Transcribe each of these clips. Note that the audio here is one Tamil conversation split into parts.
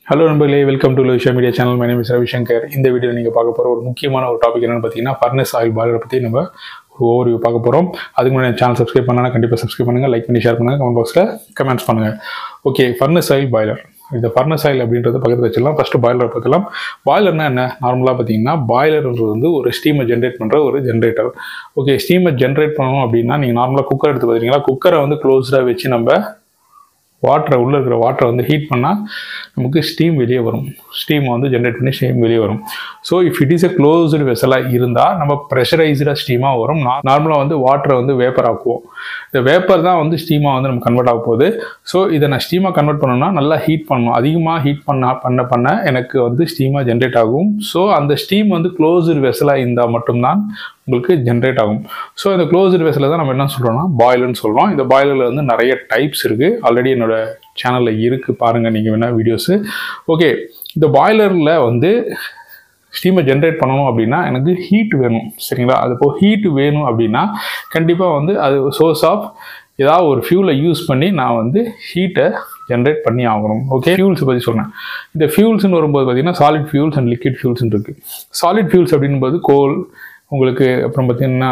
ஹலோ நண்பர்களே வெல்கம் டு லோஷியா media channel my name is Ravishankar இந்த வீடியோ நீங்கள் பார்க்க போகிற ஒரு முக்கியமான ஒரு டாபிக் என்னென்னு பார்த்தீங்கன்னா ஃபர்னஸ் ஆயில் பாய்லரை பற்றி நம்ம ஒரு ஓவர்வியூ பார்க்க போகிறோம் அதுக்கு முன்னாடி சேனல் சப்ஸ்கிரைப் பண்ணனா கண்டிப்பாக சப்ஸ்கிரைப் பண்ணுங்கள் லைக் பண்ணி ஷேர் பண்ணுங்கள் கமெண்ட் பாக்ஸில் கமெண்ட்ஸ் பண்ணுங்கள் ஓகே ஃபர்னஸ் ஆயில் பாய்லர் இந்த ஃபர்னஸ் ஆயில் அப்படின்றத பக்கத்தில் வச்சிடலாம் ஃபஸ்ட்டு பாய்லர் பார்க்கலாம் பாய்லர்னா என்ன நார்மலாக பார்த்தீங்கன்னா பாய்லர்ன்றது வந்து ஒரு ஸ்டீமை ஜென்ரேட் பண்ணுற ஒரு ஜென்ரேட்டர் ஓகே ஸ்டீமை ஜென்ரேட் பண்ணணும் அப்படின்னா நீங்கள் நார்மலாக குக்கர் எடுத்து பார்த்தீங்கன்னா குக்கரை வந்து க்ளோஸ்டாக வச்சு நம்ம வாட்டரை உள்ளே இருக்கிற வாட்டரை வந்து ஹீட் பண்ணால் நமக்கு ஸ்டீம் வெளியே வரும் ஸ்டீம் வந்து ஜென்ரேட் பண்ணி ஸ்டீம் வெளியே வரும் so if it is a closed வெசலாக இருந்தால் நம்ம ப்ரெஷரைஸ்டாக ஸ்டீமாக வரும் நார்மலாக வந்து வாட்டரை வந்து வேப்பர் ஆக்குவோம் இந்த வேப்பர் தான் வந்து ஸ்டீமாக வந்து நம்ம கன்வெர்ட் ஆக போகுது ஸோ இதை நான் ஸ்டீமாக கன்வெர்ட் பண்ணணும்னா நல்லா ஹீட் பண்ணணும் அதிகமாக ஹீட் பண்ண பண்ண பண்ண எனக்கு வந்து ஸ்டீமாக ஜென்ரேட் ஆகும் ஸோ அந்த ஸ்டீம் வந்து க்ளோஸ்டு வெசலாக இருந்தால் மட்டும்தான் உங்களுக்கு ஜென்ரேட் ஆகும் ஸோ இந்த க்ளோஸ்டு வெஸில் தான் நம்ம என்ன சொல்கிறோம்னா பாய்லர்னு சொல்கிறோம் இந்த பாய்லரில் வந்து நிறைய டைப்ஸ் இருக்குது ஆல்ரெடி என்னோட சேனலில் இருக்குது பாருங்கள் நீங்கள் வேணால் வீடியோஸு ஓகே இந்த பாய்லரில் வந்து ஸ்டீமை ஜென்ரேட் பண்ணணும் அப்படின்னா எனக்கு ஹீட் வேணும் சரிங்களா அது இப்போ ஹீட் வேணும் அப்படின்னா கண்டிப்பாக வந்து அது சோர்ஸ் ஆஃப் ஏதாவது ஒரு ஃபியூலை யூஸ் பண்ணி நான் வந்து ஹீட்டை ஜென்ரேட் பண்ணி ஆகணும் ஓகே ஃபியூல்ஸ் பற்றி சொன்னேன் இந்த ஃபியூல்ஸ்னு வரும்போது பார்த்தீங்கன்னா சாலிட் ஃபியூல்ஸ் அண்ட் லிக்விட் ஃபியூல்ஸ்னு இருக்குது சாலிட் ஃபியூல்ஸ் அப்படின்போது கோல் உங்களுக்கு அப்புறம் பார்த்திங்கன்னா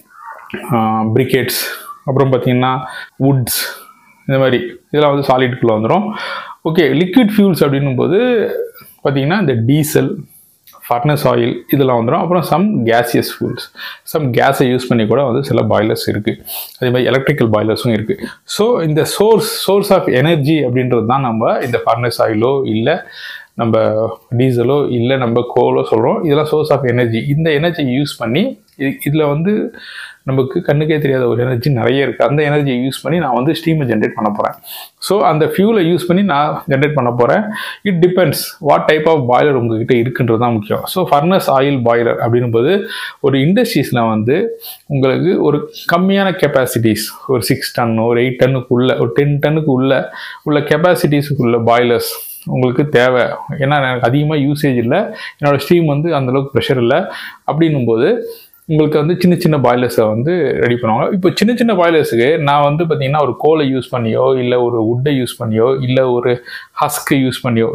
பிரிக்கெட்ஸ் அப்புறம் பார்த்திங்கன்னா வுட்ஸ் இந்த மாதிரி இதெல்லாம் வந்து சாலிட்குள்ளே வந்துடும் ஓகே லிக்விட் ஃபியூல்ஸ் அப்படின்னும் போது பார்த்திங்கன்னா இந்த டீசல் ஃபர்னஸ் ஆயில் இதெல்லாம் வந்துடும் அப்புறம் சம் கேசியஸ் ஃபியூல்ஸ் சம் கேஸை யூஸ் பண்ணி கூட வந்து சில பாய்லர்ஸ் இருக்குது அதே மாதிரி எலக்ட்ரிக்கல் பாய்லர்ஸும் இருக்குது ஸோ இந்த சோர்ஸ் சோர்ஸ் ஆஃப் எனர்ஜி அப்படின்றது தான் நம்ம இந்த ஃபர்னஸ் ஆயிலோ இல்லை நம்ம டீசலோ இல்லை நம்ம கோலோ சொல்கிறோம் இதெல்லாம் சோர்ஸ் ஆஃப் எனர்ஜி இந்த எனர்ஜி யூஸ் பண்ணி இதில் வந்து நமக்கு கண்ணுக்கே தெரியாத ஒரு எனர்ஜி நிறைய இருக்குது அந்த எனர்ஜியை யூஸ் பண்ணி நான் வந்து ஸ்டீமை ஜென்ரேட் பண்ண போகிறேன் ஸோ அந்த ஃபியூலை யூஸ் பண்ணி நான் ஜென்ரேட் பண்ண போகிறேன் it depends what type of boiler உங்ககிட்ட இருக்குன்றது தான் முக்கியம் ஸோ ஃபர்னஸ் ஆயில் பாய்லர் அப்படின்போது ஒரு இண்டஸ்ட்ரீஸில் வந்து உங்களுக்கு ஒரு கம்மியான கெப்பாசிட்டிஸ் ஒரு சிக்ஸ் டன் ஒரு எயிட் டன்னுக்குள்ள ஒரு டென் டன்னுக்கு உள்ள உள்ள கெப்பாசிட்டிஸுக்குள்ள பாய்லர்ஸ் உங்களுக்கு தேவை ஏன்னா எனக்கு அதிகமாக யூசேஜ் இல்லை என்னோடய ஸ்ட்ரீம் வந்து அந்தளவுக்கு ப்ரெஷர் இல்லை அப்படின்னும்போது உங்களுக்கு வந்து சின்ன சின்ன பாய்லர்ஸை வந்து ரெடி பண்ணுவாங்க இப்போ சின்ன சின்ன பாய்லர்ஸுக்கு நான் வந்து பார்த்திங்கன்னா ஒரு கோலை யூஸ் பண்ணியோ இல்லை ஒரு உட்டை யூஸ் பண்ணியோ இல்லை ஒரு ஹஸ்கை யூஸ் பண்ணியோ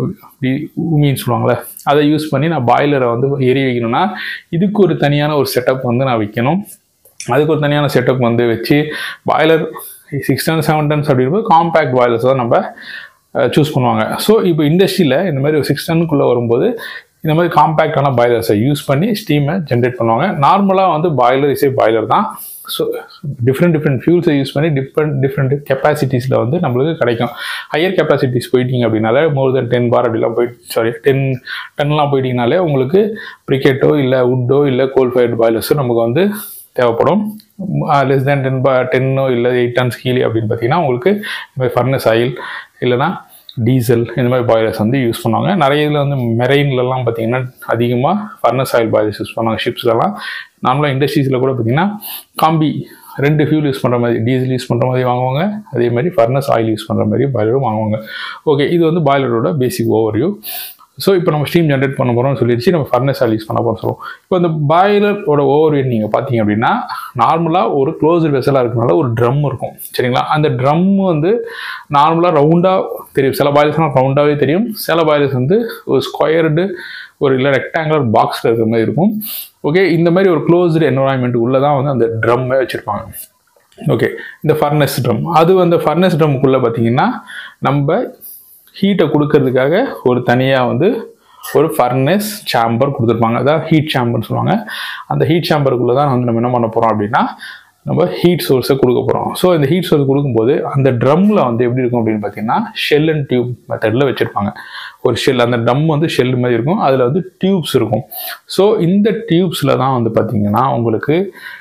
மீன் சொல்லுவாங்களே அதை யூஸ் பண்ணி நான் பாய்லரை வந்து எரி வைக்கணும்னா இதுக்கு ஒரு தனியான ஒரு செட்டப் வந்து நான் வைக்கணும் அதுக்கு ஒரு தனியான செட்டப் வந்து வச்சு boiler six ton seven tons அப்படிங்கும்போது காம்பேக்ட் பாய்லர்ஸ் தான் நம்ம சூஸ் பண்ணுவாங்க ஸோ இப்போ இண்டஸ்ட்ரியில் இந்த மாதிரி ஒரு சிக்ஸ் டன்னுக்குள்ளே வரும்போது இந்த மாதிரி காம்பேக்டான பாய்லர்ஸை யூஸ் பண்ணி ஸ்டீமை ஜென்ரேட் பண்ணுவாங்க நார்மலாக வந்து பாய்லர் இசை பாய்லர் தான் ஸோ டிஃப்ரெண்ட் டிஃப்ரெண்ட் ஃபியூல்ஸை யூஸ் பண்ணி டிஃப்ரெண்ட் டிஃப்ரெண்ட் கெப்பாசிட்டிஸில் வந்து நம்மளுக்கு கிடைக்கும் ஹையர் கெப்பாசிட்டிஸ் போயிட்டீங்க அப்படின்னாலே மோர் தென் டென் பார் அப்படிலாம் போயிட்டு சாரி டென் டன்லாம் போயிட்டீங்கனாலே உங்களுக்கு பிரிக்கெட்டோ இல்லை உட்டோ இல்லை கோல் ஃபயர்டு பாய்லர்ஸோ நமக்கு வந்து தேவைப்படும் லெஸ் தேன் டென் பா டென்னோ இல்லை எயிட் டன்ஸ் கீழே அப்படின்னு பார்த்தீங்கன்னா உங்களுக்கு இந்த மாதிரி ஃபர்னஸ் ஆயில் இல்லைனா டீசல் இந்த மாதிரி பாய்லர்ஸ் வந்து யூஸ் பண்ணுவாங்க நிறைய இதில் வந்து மெரெயின்லலாம் பார்த்தீங்கன்னா அதிகமாக ஃபர்னஸ் ஆயில் பாய்லர்ஸ் யூஸ் பண்ணுவாங்க ஷிப்ஸ்லலாம் நார்மலாக இண்டஸ்ட்ரீஸில் கூட பார்த்தீங்கன்னா காம்பி ரெண்டு ஃபியூல் யூஸ் பண்ணுற மாதிரி டீசல் யூஸ் பண்ணுற மாதிரி வாங்குவாங்க அதே மாதிரி ஃபர்னஸ் ஆயில் யூஸ் பண்ணுற மாதிரி பாய்லரும் வாங்குவாங்க ஓகே இது வந்து பாய்லரோட பேசிக் ஓவர்வியூ ஸோ இப்போ நம்ம ஸ்டீம் ஜென்ரேட் பண்ண போகிறோம்னு சொல்லிடுச்சு நம்ம ஃபர்னஸ் ஆயில் யூஸ் பண்ண போகிறோம் சொல்லுவோம் இப்போ இந்த பாய்லரோட ஓவர்வியூ நீங்கள் பார்த்தீங்க அப்படின்னா நார்மலாக ஒரு க்ளோஸ்டு வெசலாக இருக்கனால ஒரு ட்ரம் இருக்கும் சரிங்களா அந்த ட்ரம் வந்து நார்மலாக ரவுண்டாக தெரியும் சில பாய்லர்ஸ்லாம் ரவுண்டாகவே தெரியும் சில பாய்லர்ஸ் வந்து ஒரு ஸ்கொயர்டு ஒரு இல்லை ரெக்டாங்குலர் பாக்ஸில் இருக்கிற மாதிரி இருக்கும் ஓகே இந்த மாதிரி ஒரு க்ளோஸ்டு என்வரான்மெண்ட் உள்ளே தான் வந்து அந்த ட்ரம்மே வச்சுருப்பாங்க ஓகே இந்த ஃபர்னஸ் ட்ரம் அது அந்த ஃபர்னஸ் ட்ரம்க்குள்ளே பார்த்தீங்கன்னா நம்ம ஹீட்டை கொடுக்கறதுக்காக ஒரு தனியாக வந்து ஒரு ஃபர்னஸ் சாம்பர் கொடுத்துருப்பாங்க அதான் ஹீட் சாம்பர்னு சொல்லுவாங்க அந்த ஹீட் சாம்பருக்குள்ளே தான் வந்து நம்ம என்ன பண்ண போகிறோம் அப்படின்னா நம்ம ஹீட் சோர்ஸை கொடுக்க போகிறோம் ஸோ இந்த ஹீட் சோர்ஸ் கொடுக்கும்போது அந்த ட்ரம்மில் வந்து எப்படி இருக்கும் அப்படின்னு பார்த்தீங்கன்னா ஷெல் அண்ட் டியூப் மெத்தடில் வச்சுருப்பாங்க ஒரு ஷெல் அந்த ட்ரம் வந்து ஷெல் மாதிரி இருக்கும் அதில் வந்து டியூப்ஸ் இருக்கும் ஸோ இந்த டியூப்ஸில் தான் வந்து பார்த்தீங்கன்னா உங்களுக்கு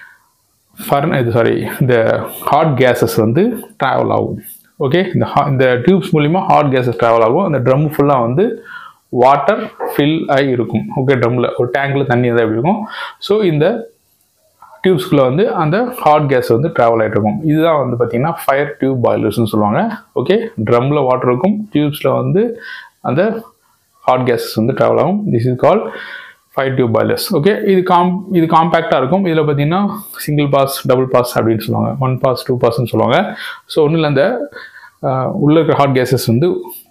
ஃபர்ன் இது சாரி இந்த ஹாட் கேஸஸ் வந்து ட்ராவல் ஆகும் ஓகே இந்த ஹா இந்த டியூப்ஸ் மூலிமா ஹாட் கேஸஸ் ட்ராவல் ஆகும் அந்த ட்ரம் ஃபுல்லாக வந்து வாட்டர் ஃபில் ஆகி இருக்கும் ஓகே ட்ரம்மில் ஒரு டேங்கில் தண்ணி எதாவது எப்படி இருக்கும் ஸோ இந்த டியூப்ஸ்குள்ளே வந்து அந்த ஹாட் கேஸ் வந்து ட்ராவல் ஆகிட்டு இருக்கும் இதுதான் வந்து பார்த்திங்கன்னா ஃபயர் டியூப் பாய்லர்ஸ்னு சொல்லுவாங்க ஓகே ட்ரம்மில் வாட்டர் இருக்கும் டியூப்ஸில் வந்து அந்த ஹாட் கேஸஸ் வந்து ட்ராவல் ஆகும் this is call five tube boilers okay இது காம் இது காம்பேக்டாக இருக்கும் இதில் பார்த்தீங்கன்னா சிங்கிள் பாஸ் டபுள் பாஸ் அப்படின்னு சொல்லுவாங்க ஒன் பாஸ் டூ பாஸ்ன்னு சொல்லுவாங்க ஸோ ஒன்றும் இல்லை அந்த உள்ளே இருக்கிற ஹாட் கேஸஸ் வந்து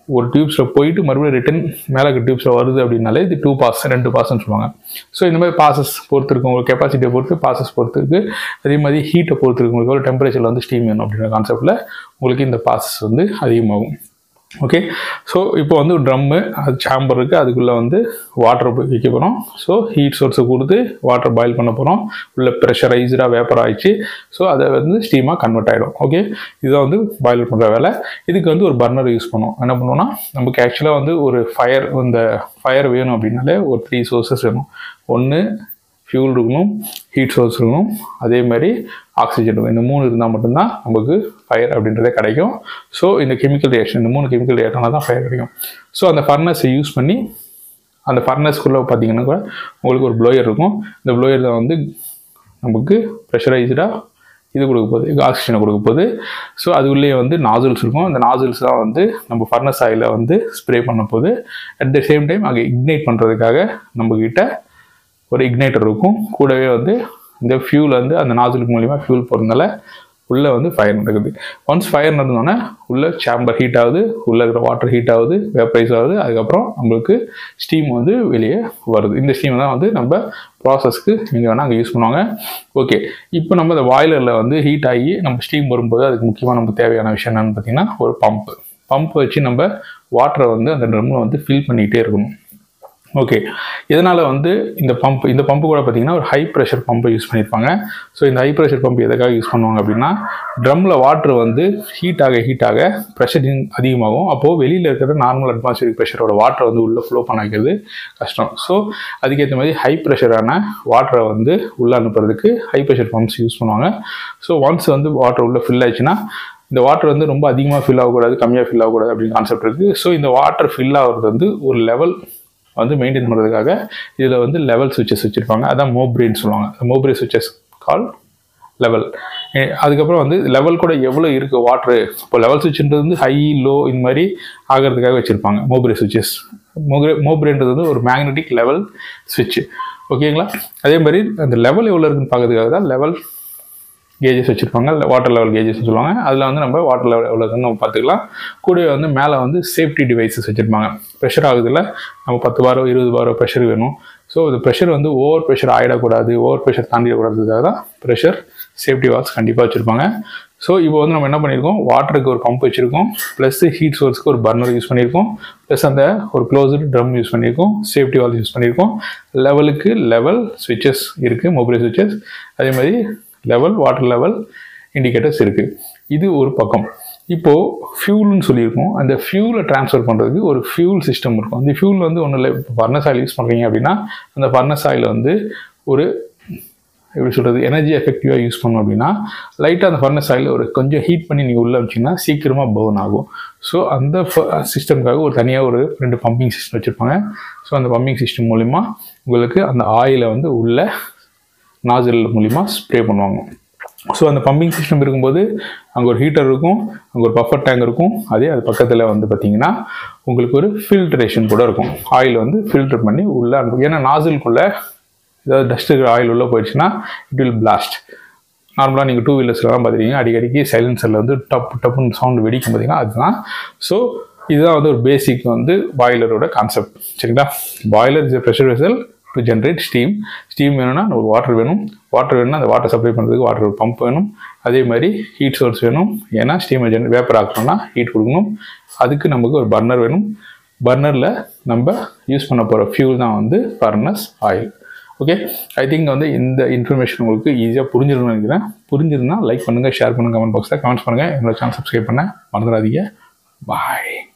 ஒரு டியூப்ஸில் போயிட்டு மறுபடியும் ரிட்டன் மேலே டியூப்ஸில் வருது அப்படின்னாலே இது டூ பாஸ் ரெண்டு பாஸ்ன்னு சொல்லுவாங்க ஸோ இந்த மாதிரி பாசஸ் பொறுத்து இருக்கு உங்களுக்கு கெப்பாசிட்டியை பொறுத்து பாசஸ் பொறுத்து இருக்கு அதே மாதிரி ஹீட்டை பொறுத்து இருக்கு உங்களுக்கு எவ்வளோ டெம்பரேச்சரில் வந்து ஸ்டீம் வேணும் அப்படின்ற கான்செப்ட்டில் உங்களுக்கு இந்த பாசஸ் வந்து அதிகமாகும் ஓகே ஸோ இப்போ வந்து ட்ரம்மு அது சாம்பர் இருக்குது அதுக்குள்ளே வந்து வாட்டர் வைக்க போகிறோம் ஸோ ஹீட் சோர்ஸை கொடுத்து வாட்டர் பாயில் பண்ண போகிறோம் உள்ள ப்ரெஷரைஸ்டாக வேப்பர் ஆயிடுச்சு ஸோ அதை வந்து ஸ்டீமாக கன்வெர்ட் ஆகிடும் ஓகே இதுதான் வந்து பாயில் பண்ணுற வேலை இதுக்கு வந்து ஒரு பர்னர் யூஸ் பண்ணுவோம் என்ன பண்ணுவோம்னா நமக்கு ஆக்சுவலாக வந்து ஒரு ஃபயர் இந்த ஃபயர் வேணும் அப்படின்னாலே ஒரு த்ரீ சோர்சஸ் வேணும் ஒன்று ஃபியூல் இருக்கணும் ஹீட் சோர்ஸ் இருக்கணும் அதே மாதிரி ஆக்சிஜன் இருக்கும் இந்த மூணு இருந்தால் மட்டும்தான் நமக்கு ஃபயர் அப்படின்றதே கிடைக்கும் ஸோ இந்த கெமிக்கல் ரியாக்ஷன் இந்த மூணு கெமிக்கல் ரியாக்ஷனாக தான் ஃபயர் கிடைக்கும் ஸோ அந்த ஃபர்னஸை யூஸ் பண்ணி அந்த ஃபர்னஸ்க்குள்ளே பார்த்தீங்கன்னா கூட உங்களுக்கு ஒரு ப்ளோயர் இருக்கும் இந்த ப்ளோயர் தான் வந்து நமக்கு ப்ரெஷரைஸ்டாக இது கொடுக்க போகுது ஆக்சிஜனை கொடுக்க போகுது ஸோ அது உள்ளே வந்து நாசில்ஸ் இருக்கும் அந்த நாசில்ஸ் தான் வந்து நம்ம ஃபர்னஸ் ஆயில வந்து ஸ்ப்ரே பண்ண போகுது அட் த சேம் டைம் அங்கே இக்னைட் பண்ணுறதுக்காக நம்மக்கிட்ட ஒரு இக்னைட்டர் இருக்கும் கூடவே வந்து இந்த ஃபியூல் வந்து அந்த நாசிலுக்கு மூலிமா ஃபியூல் போகிறதுனால உள்ளே வந்து ஃபயர் நடக்குது ஒன்ஸ் ஃபயர் நடந்தோடனே உள்ளே சேம்பர் ஹீட் ஆகுது உள்ளே இருக்கிற வாட்டர் ஹீட் ஆகுது வேப்பரைஸ் ஆகுது அதுக்கப்புறம் நம்மளுக்கு ஸ்டீம் வந்து வெளியே வருது இந்த ஸ்டீம் தான் வந்து நம்ம ப்ராசஸ்க்கு நீங்கள் வேணால் அங்கே யூஸ் பண்ணுவாங்க ஓகே இப்போ நம்ம இந்த பாய்லரில் வந்து ஹீட் ஆகி நம்ம ஸ்டீம் வரும்போது அதுக்கு முக்கியமாக நமக்கு தேவையான விஷயம் என்னென்னு பார்த்தீங்கன்னா ஒரு பம்ப் பம்ப் வச்சு நம்ம வாட்டரை வந்து அந்த ட்ரம்மில் வந்து ஃபில் பண்ணிக்கிட்டே இருக்கணும் ஓகே இதனால் வந்து இந்த பம்ப் இந்த பம்பு கூட பார்த்தீங்கன்னா ஒரு ஹை ப்ரெஷர் பம்பை யூஸ் பண்ணியிருப்பாங்க ஸோ இந்த ஹை ப்ரெஷர் பம்ப் எதுக்காக யூஸ் பண்ணுவாங்க அப்படின்னா ட்ரம்மில் வாட்டர் வந்து ஹீட் ஆக ஹீட் ஆக ப்ரெஷர் அதிகமாகும் அப்போது வெளியில் இருக்கிற நார்மல் அட்மாஸ்பியரிக் ப்ரெஷரோட வாட்டரை வந்து உள்ளே ஃப்ளோ பண்ண வைக்கிறது கஷ்டம் ஸோ அதுக்கேற்ற மாதிரி ஹை ப்ரெஷரான வாட்டரை வந்து உள்ளே அனுப்புறதுக்கு ஹை ப்ரெஷர் பம்ப்ஸ் யூஸ் பண்ணுவாங்க ஸோ ஒன்ஸ் வந்து வாட்டர் உள்ளே ஃபில் ஆயிடுச்சுன்னா இந்த வாட்டர் வந்து ரொம்ப அதிகமாக ஃபில் ஆகக்கூடாது கம்மியாக ஃபில் ஆகக்கூடாது அப்படின்னு கான்செப்ட் இருக்குது ஸோ இந்த வாட்டர் ஃபில் ஆகிறது வந்து ஒரு லெவல் வந்து மெயின்டைன் பண்ணுறதுக்காக இதில் வந்து லெவல் சுவிச்சஸ் வச்சுருப்பாங்க அதான் மோப்ரேன்னு சொல்லுவாங்க மோப்ரே சுவிச்சஸ் கால் லெவல் அதுக்கப்புறம் வந்து லெவல் கூட எவ்வளோ இருக்குது வாட்ரு இப்போ லெவல் சுவிட்ச்ன்றது வந்து ஹை லோ இந்த மாதிரி ஆகிறதுக்காக வச்சுருப்பாங்க மோப்ரே சுவிச்சஸ் மோப்ரே மோப்ரேன்றது வந்து ஒரு மேக்னெட்டிக் லெவல் சுவிட்ச் ஓகேங்களா அதே மாதிரி அந்த லெவல் எவ்வளோ இருக்குன்னு பார்க்கறதுக்காக தான் லெவல் கேஜஸ் வச்சுருப்பாங்க வாட்டர் லெவல் கேஜஸ்னு சொல்லுவாங்க அதில் வந்து நம்ம வாட்டர் லெவல் எவ்வளோ இருக்குன்னு நம்ம பார்த்துக்கலாம் கூடவே வந்து மேலே வந்து சேஃப்டி டிவைசஸ் வச்சுருப்பாங்க ப்ரெஷர் ஆகுதுல நம்ம பத்து பாரோ இருபது பாரோ ப்ரெஷர் வேணும் ஸோ இந்த ப்ரெஷர் வந்து ஓவர் ப்ரெஷர் ஆகிடக்கூடாது ஓவர் ப்ரெஷர் தாண்டிடக்கூடாதுக்காக தான் ப்ரெஷர் சேஃப்டி வால்ஸ் கண்டிப்பாக வச்சுருப்பாங்க ஸோ இப்போ வந்து நம்ம என்ன பண்ணியிருக்கோம் வாட்டருக்கு ஒரு பம்ப் வச்சுருக்கோம் ப்ளஸ் ஹீட் சோர்ஸ்க்கு ஒரு பர்னர் யூஸ் பண்ணியிருக்கோம் ப்ளஸ் அந்த ஒரு க்ளோஸ்டு ட்ரம் யூஸ் பண்ணியிருக்கோம் சேஃப்டி வால்ஸ் யூஸ் பண்ணியிருக்கோம் லெவலுக்கு லெவல் ஸ்விட்சஸ் இருக்குது மொபைல் ஸ்விட்சஸ் அதே மாதிரி லெவல் வாட்டர் லெவல் இண்டிகேட்டர்ஸ் இருக்குது இது ஒரு பக்கம் இப்போது ஃபியூல்னு சொல்லியிருக்கோம் அந்த ஃபியூலை ட்ரான்ஸ்ஃபர் பண்ணுறதுக்கு ஒரு ஃபியூல் சிஸ்டம் இருக்கும் அந்த ஃபியூல் வந்து ஒன்றும் இல்லை இப்போ ஃபர்னஸ் ஆயில் யூஸ் பண்ணுறீங்க அப்படின்னா அந்த ஃபர்னஸ் ஆயில் வந்து ஒரு எப்படி சொல்கிறது எனர்ஜி எஃபெக்டிவாக யூஸ் பண்ணோம் அப்படின்னா லைட்டாக அந்த ஃபர்னஸ் ஆயில் ஒரு கொஞ்சம் ஹீட் பண்ணி நீங்கள் உள்ளே வச்சிங்கன்னா சீக்கிரமாக பர்ன் ஆகும் ஸோ அந்த சிஸ்டம்காக ஒரு தனியாக ஒரு ரெண்டு பம்பிங் சிஸ்டம் வச்சுருப்பாங்க ஸோ அந்த பம்பிங் சிஸ்டம் மூலிமா உங்களுக்கு அந்த ஆயிலை வந்து உள்ள நாசில் மூலிமா ஸ்ப்ரே பண்ணுவாங்க ஸோ அந்த பம்பிங் சிஸ்டம் இருக்கும்போது அங்கே ஒரு ஹீட்டர் இருக்கும் அங்கே ஒரு பஃபர் டேங்க் இருக்கும் அதே அது பக்கத்தில் வந்து பார்த்தீங்கன்னா உங்களுக்கு ஒரு ஃபில்ட்ரேஷன் கூட இருக்கும் ஆயில் வந்து ஃபில்டர் பண்ணி உள்ளே அனுப்பும் ஏன்னா நாசிலுக்குள்ளே ஏதாவது டஸ்ட் இருக்கிற ஆயில் உள்ளே போயிடுச்சுன்னா இட் வில் பிளாஸ்ட் நார்மலாக நீங்கள் டூ வீலர்ஸ்லாம் பார்த்துருக்கீங்க அடிக்கடிக்கு சைலன்சரில் வந்து டப் டப்புன்னு சவுண்ட் வெடிக்கும் பார்த்தீங்கன்னா அதுதான் ஸோ இதுதான் வந்து ஒரு பேசிக் வந்து பாய்லரோட கான்செப்ட் சரிங்களா boiler is pressure vessel to generate steam steam வேணும்னா ஒரு வாட்டர் வேணும் வாட்டர் வேணும்னா அந்த வாட்டர் சப்ளை பண்ணுறதுக்கு வாட்டர் பம்ப் வேணும் அதே மாதிரி ஹீட் சோர்ஸ் வேணும் ஏன்னா ஸ்டீமை ஜென் வேப்பர் ஆக்கணும்னா ஹீட் கொடுக்கணும் அதுக்கு நமக்கு ஒரு பர்னர் வேணும் பர்னரில் நம்ம யூஸ் பண்ண போகிற ஃபியூல் தான் வந்து furnace oil okay I think வந்து இந்த இன்ஃபர்மேஷன் உங்களுக்கு ஈஸியாக புரிஞ்சிருக்கும்னு நினைக்கிறேன் புரிஞ்சிருந்தா லைக் பண்ணுங்கள் ஷேர் பண்ணுங்கள் கமெண்ட் பாக்ஸில் கமெண்ட்ஸ் பண்ணுங்கள் என்னோட சேனல் சப்ஸ்கிரைப் பண்ண மறந்துடாதீங்க பாய்